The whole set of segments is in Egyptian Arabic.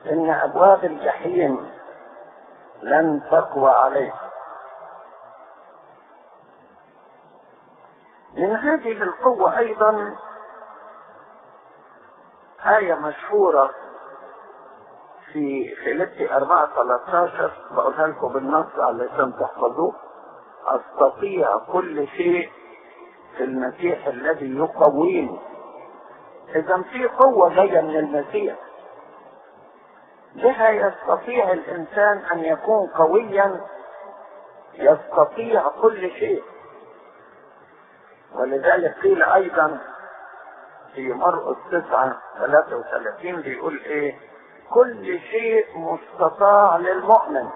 ان ابواب الجحيم لن تقوى عليه من هذه القوة ايضا آية مشهورة في فيليبي 4 13 بقولها لكم بالنص علشان تحفظوه استطيع كل شيء في المسيح الذي يقويني اذا في قوة جاية من المسيح بها يستطيع الانسان ان يكون قويا يستطيع كل شيء ولذلك قيل ايضا في مرقس تسعة ثلاثة وثلاثين بيقول ايه كل شيء مستطاع للمؤمن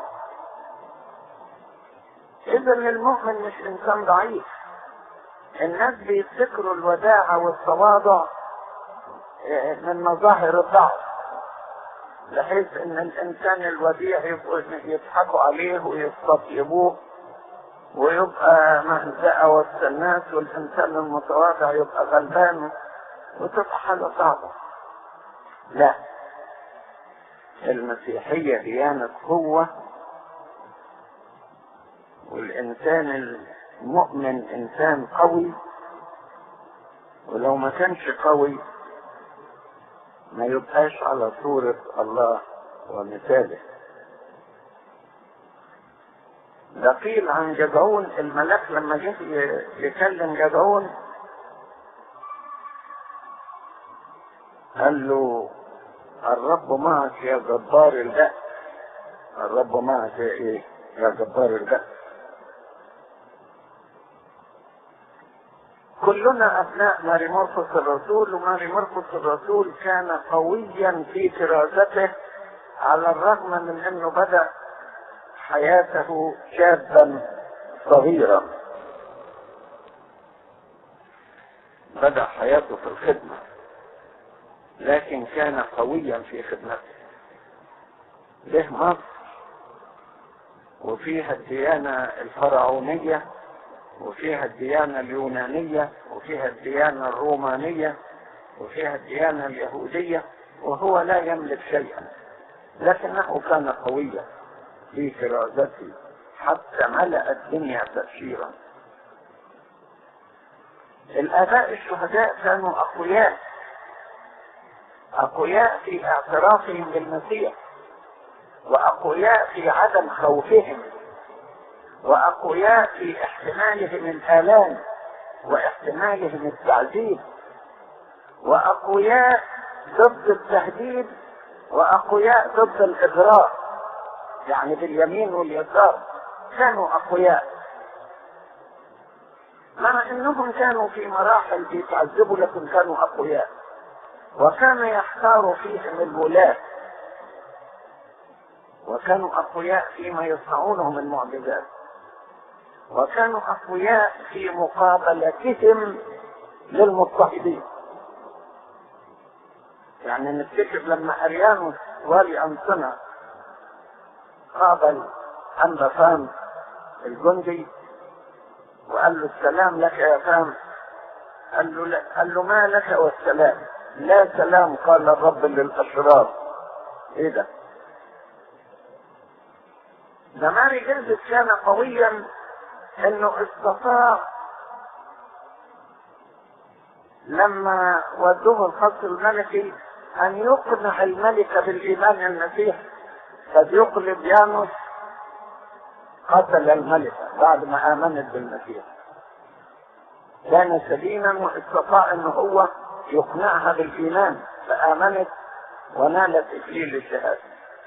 اذا المؤمن مش انسان ضعيف الناس بيفتكروا الوداعة والتواضع من مظاهر الضعف بحيث ان الانسان الوديع يبقوا يضحكوا عليه ويستطيبوه ويبقى مهزأة وسط الناس والانسان المتواضع يبقى غلبان وتبقى حاجة صعبة لا المسيحية ديانة قوة والإنسان المؤمن إنسان قوي ولو ما كانش قوي ما يبقاش على صورة الله ومثاله ده قيل عن جدعون الملاك لما جه يكلم جدعون قال له الرب معك يا جبار البأس الرب معك يا ايه يا جبار البأس كلنا ابناء ماري مرقس الرسول وماري مرقس الرسول كان قويا في فراسته على الرغم من انه بدا حياته شابا صغيرا بدا حياته في الخدمه لكن كان قويا في خدمته له مصر وفيها الديانة الفرعونية وفيها الديانة اليونانية وفيها الديانة الرومانية وفيها الديانة اليهودية وهو لا يملك شيئا لكنه كان قويا في كرازته حتى ملأ الدنيا تبشيرا الآباء الشهداء كانوا أقوياء أقوياء في اعترافهم بالمسيح وأقوياء في عدم خوفهم وأقوياء في احتمالهم الآلام واحتمالهم التعذيب وأقوياء ضد التهديد وأقوياء ضد الإغراء يعني باليمين واليسار كانوا أقوياء مع أنهم كانوا في مراحل بيتعذبوا لكن كانوا أقوياء وكان يختار فيهم الولاة وكانوا أقوياء فيما يصنعونه من معجزات وكانوا أقوياء في مقابلتهم للمضطهدين يعني نفتكر لما أريانوس والي أنصنة قابل أنبا فام الجندي وقال له السلام لك يا فام قال له لا قال له ما لك والسلام لا سلام قال الرب للأشرار ايه ده ده ماري جلدت كان قويا انه استطاع لما ودوه الخط الملكي ان يقنع الملك بالايمان المسيح قد يقلب يانوس قتل الملك بعد ما امنت بالمسيح كان سليما واستطاع ان هو يقنعها بالايمان فامنت ونالت اكليل الشهاده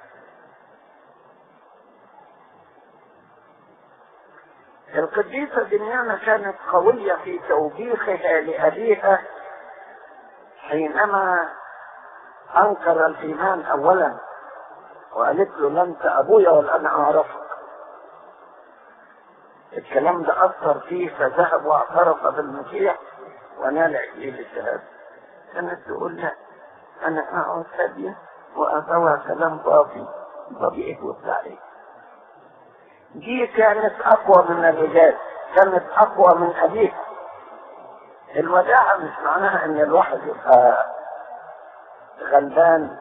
القديسة دميانة كانت قوية في توبيخها لأبيها حينما أنكر الإيمان أولا وقالت له لا أنت أبويا ولا أنا أعرفك الكلام ده أثر فيه فذهب واعترف بالمسيح ونال إكليل الشهادة كانت تقول لا أنا أقعد هادية وأطوع كلام فاضي فاضي إيه وبتاع إيه دي كانت اقوى من الرجال كانت اقوى من ابيها الوداعة مش معناها ان الواحد يبقى غلبان